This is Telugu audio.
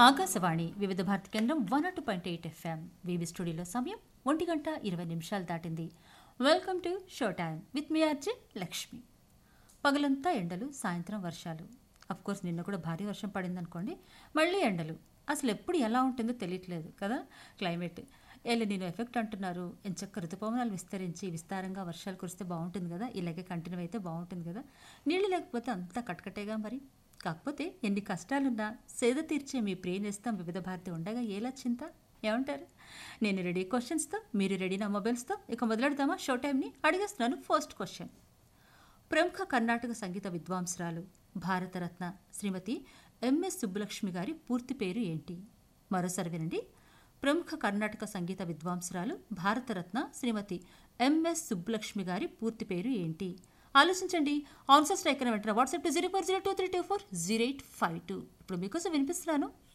ఆకాశవాణి వివిధ భారతి కేంద్రం వన్ అటు పాయింట్ ఎయిట్ ఎఫ్ఎం వివి స్టూడియోలో సమయం ఒంటి గంట ఇరవై నిమిషాలు దాటింది welcome to show time with me Arjun Lakshmi పగలంతా ఎండలు సాయంత్రం వర్షాలు కోర్స్ నిన్న కూడా భారీ వర్షం పడింది అనుకోండి మళ్ళీ ఎండలు అసలు ఎప్పుడు ఎలా ఉంటుందో తెలియట్లేదు కదా క్లైమేట్ ఏలే నేను ఎఫెక్ట్ అంటున్నారు ఎంచక్క ఋతుపవనాలు విస్తరించి విస్తారంగా వర్షాలు కురిస్తే బాగుంటుంది కదా ఇలాగే కంటిన్యూ అయితే బాగుంటుంది కదా నీళ్ళు లేకపోతే అంతా కట్కటేగా మరి కాకపోతే ఎన్ని కష్టాలున్నా సేద తీర్చే మీ ప్రియ నేస్తం వివిధ భారతి ఉండగా ఏలా చింత ఏమంటారు నేను రెడీ క్వశ్చన్స్తో మీరు రెడీ నా మొబైల్స్తో ఇక మొదలెడదామా షో టైంని అడిగేస్తున్నాను ఫస్ట్ క్వశ్చన్ ప్రముఖ కర్ణాటక సంగీత విద్వాంసురాలు భారతరత్న శ్రీమతి ఎంఎస్ సుబ్బలక్ష్మి గారి పూర్తి పేరు ఏంటి మరోసారి వినండి ప్రముఖ కర్ణాటక సంగీత విద్వాంసురాలు భారతరత్న శ్రీమతి ఎంఎస్ సుబ్బలక్ష్మి గారి పూర్తి పేరు ఏంటి ఆలోచించండి ఆన్సర్స్ టైకన వెంటనే WhatsApp to zero four zero two three two four zero eight five two ఇప్పుడు మీకోసం వినిపిస్తున్నాను